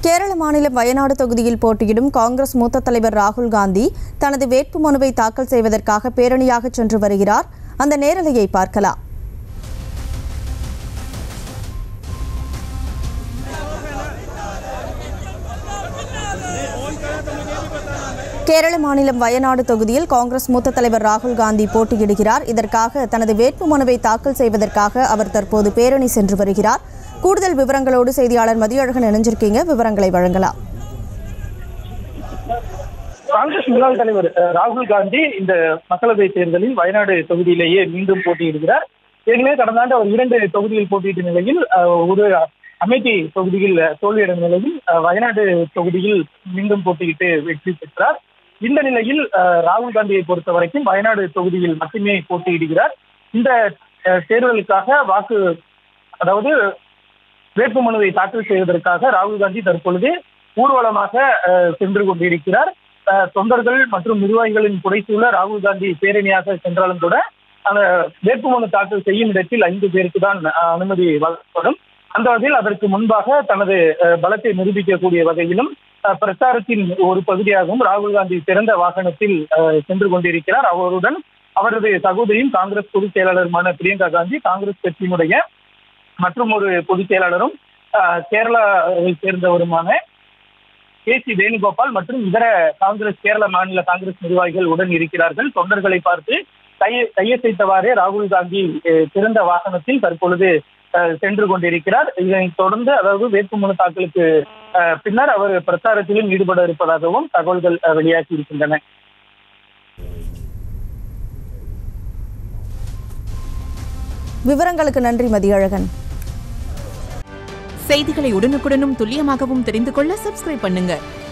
கேரள மாநிலம் வயநாடு தொகுதியில் போட்டியிடும் காங்கிரஸ் மூத்த தலைவர் ராகுல் காந்தி தனது வேட்புமனுவை தாக்கல் செய்வதற்காக பேரணியாக சென்று வருகிறார் அந்த நேரலையை பார்க்கலாம் கேரள மாநிலம் வயநாடு தொகுதியில் காங்கிரஸ் மூத்த தலைவர் ராகுல் காந்தி போட்டியிடுகிறார் இதற்காக தனது வேட்புமனுவை தாக்கல் செய்வதற்காக அவர் தற்போது பேரணி சென்று வருகிறார் கூடுதல் விவரங்களோடு செய்தியாளர் மதியழகன் இணைஞ்சிருக்கீங்க விவரங்களை வழங்கலாம் காங்கிரஸ் முன்னாள் தலைவர் அஹ், ராகுல் காந்தி இந்த மக்களவை தேர்தலில் வயநாடு தொகுதியிலேயே மீண்டும் போட்டியிடுகிறார் ஏற்கனவே கடந்த ஆண்டு அவர் இரண்டு தொகுதியில் போட்டியிட்ட நிலையில் அஹ், ஒரு அமேதி தொகுதியில் தோல்வியடைந்த நிலையில் அஹ், வயநாடு தொகுதியில் மீண்டும் போட்டியிட்டு வெற்றி பெற்றார் இந்த நிலையில் அஹ், ராகுல் காந்தியை பொறுத்த வரைக்கும் வயநாடு தொகுதியில் மட்டுமே போட்டியிடுகிறார் இந்த அஹ், தேர்தலுக்காக வாக்கு அதாவது வேட்புமனுவை தாக்கல் செய்வதற்காக ராகுல் காந்தி தற்பொழுது ஊர்வலமாக அஹ், சென்று கொண்டிருக்கிறார் அஹ், தொண்டர்கள் மற்றும் நிர்வாகிகளின் புடைசூழ ராகுல் காந்தி பேரணியாக சென்றாலும் கூட அந்த வேட்புமனு தாக்கல் செய்யும் இடத்தில் ஐந்து பேருக்கு தான் அஹ், அனுமதி வழங்கப்படும் அந்த வகையில் அதற்கு முன்பாக தனது அஹ், பலத்தை நிரூபிக்கக்கூடிய வகையிலும் அஹ், பிரச்சாரத்தின் ஒரு பகுதியாகவும் ராகுல் காந்தி சிறந்த வாகனத்தில் அஹ், சென்று கொண்டிருக்கிறார் அவருடன் அவரது சகோதரியும் காங்கிரஸ் பொதுச் செயலாளருமான பிரியங்கா காந்தி காங்கிரஸ் கட்சியினுடைய மற்றும் ஒரு பொதுச் செயலாளரும் அஹ், கேரளாவை சேர்ந்தவருமான கே சி வேணுகோபால் மற்றும் இதர காங்கிரஸ் கேரள மாநில காங்கிரஸ் நிர்வாகிகள் உடன் இருக்கிறார்கள் தொண்டர்களை பார்த்து கையை கையசைத்தவாறே ராகுல் காந்தி அஹ், சிறந்த வாகனத்தில் தற்பொழுது அஹ், சென்று கொண்டிருக்கிறார் இதனைத் தொடர்ந்து அதாவது வேட்புமனு தாக்கலுக்கு அஹ், பின்னர் அவர் பிரச்சாரத்திலும் ஈடுபட இருப்பதாகவும் தகவல்கள் அஹ், வெளியாகி இருக்கின்றன விவரங்களுக்கு நன்றி மதியழகன் செய்திகளை உடனுக்குடனும் துல்லியமாகவும் தெரிந்து கொள்ள சப்ஸ்கிரைப் பண்ணுங்க